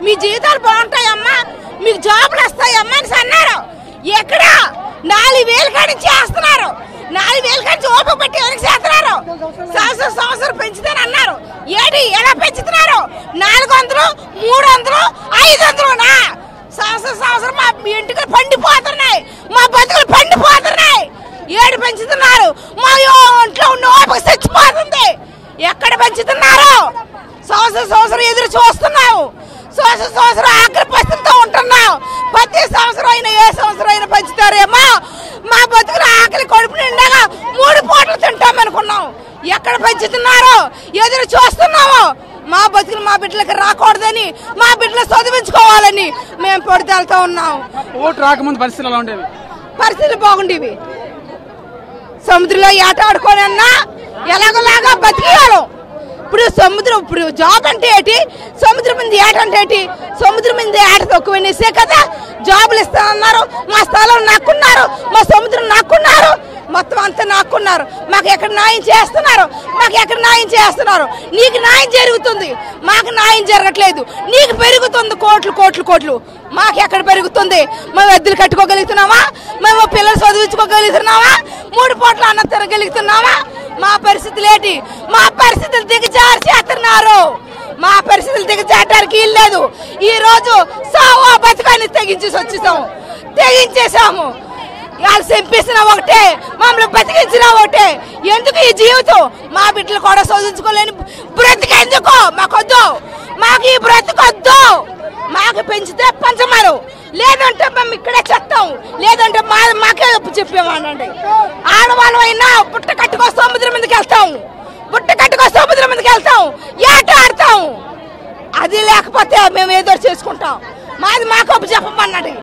మీ జీవితాలు బాగుంటాయమ్మా మీకు జాబులు వస్తాయమ్మా అని అన్నారు ఎక్కడ నాలుగు వేలు కాడి చేస్తున్నారు నాలుగు వేలు కాడి ఓపిక పెట్టి ఎవరికి చేస్తున్నారు సంవత్సరం సంవత్సరం పెంచుతాను అన్నారు ఏడి ఎలా పెంచుతున్నారు నాలుగు వందలు మూడు వందలు ఐదు వందలునా సంవత్సరం సంవత్సరం మా ఇంటికి పండిపోతున్నాయి మా బతుకులు పండిపోతున్నాయి ఏడు పెంచుతున్నారు మా ఒంట్లో ఉన్న ఓపిక చచ్చిపోతుంది ఎక్కడ పెంచుతున్నారు సంవత్సరం సంవత్సరం ఎదురు చూస్తున్నావు సంవత్సరం సంవత్సరం ఆఖరి పరిస్థితితో ఉంటున్నావు ప్రతి సంవత్సరం అయినా ఏ సంవత్సరం అయినా పెంచుతారేమో మా బతుకులు ఆకలి కడుపు నిండగా మూడు పూటలు తింటాం అనుకున్నాం ఎక్కడ పెంచుతున్నారో ఎదురు చూస్తున్నాము మా బతుకులు మా బిడ్డలకి రాకూడదని మా బిడ్డలు చదివించుకోవాలని మేము పొడితేళ్తా ఉన్నాం ఓటు రాకముందు పరిస్థితులు ఎలా ఉండేవి పరిస్థితులు బాగుండేవి సముద్రంలో ఏట ఆడుకొని అన్నా ఎలాగోలాగా బతికేయాలి ఇప్పుడు సముద్రం ఇప్పుడు జాబ్ అంటే ఏంటి సముద్రం మీద ఏట అంటే ఏంటి సముద్రం మీద ఏట తక్కువనేసే కదా జాబులు ఇస్తానన్నారు మా స్థలం నాకున్నారు మా సముద్రం నాకున్నారు మొత్తం అంతా నాకున్నారు మాకు ఎక్కడ న్యాయం చేస్తున్నారు మాకు ఎక్కడ న్యాయం చేస్తున్నారు నీకు న్యాయం జరుగుతుంది మాకు న్యాయం జరగట్లేదు నీకు పెరుగుతుంది కోట్లు కోట్లు కోట్లు మాకు ఎక్కడ పెరుగుతుంది మేము ఎద్దులు కట్టుకోగలుగుతున్నామా మేము పిల్లలు చదివించుకోగలుగుతున్నామా మూడు పూట్ల అన్న తిరగలుగుతున్నామా మా పరిస్థితులు ఏంటి మా పరిస్థితులు దిగజారి చేస్తున్నారు మా పరిస్థితులు దిగజారడానికి ఇల్లేదు ఈ రోజు సావో బతుకాన్ని తెగించేసి వచ్చేసాము తెగించేసాము వాళ్ళు చంపేసిన ఒకటే మమ్మల్ని బతికించిన ఒకటే ఎందుకు ఈ జీవితం మా బిడ్డలు కూడా చదివించుకోలేని బ్రతికెందుకు మాకొద్దు మాకు ఈ బ్రతికొద్దు మాకు పెంచితే పంచమరు లేదంటే మేము ఇక్కడే చెత్తాం లేదంటే మా మాకే చెప్పామనండి ఆడవాళ్ళం అయినా బుట్ట కట్టుకో సముద్రం మీదకి వెళ్తాం బుట్ట కట్టుకో సముద్రం మీదకి వెళ్తాం ఏట ఆడతాం అది లేకపోతే మేము ఏదో చేసుకుంటాం మాది మాకు చెప్పమన్నాడు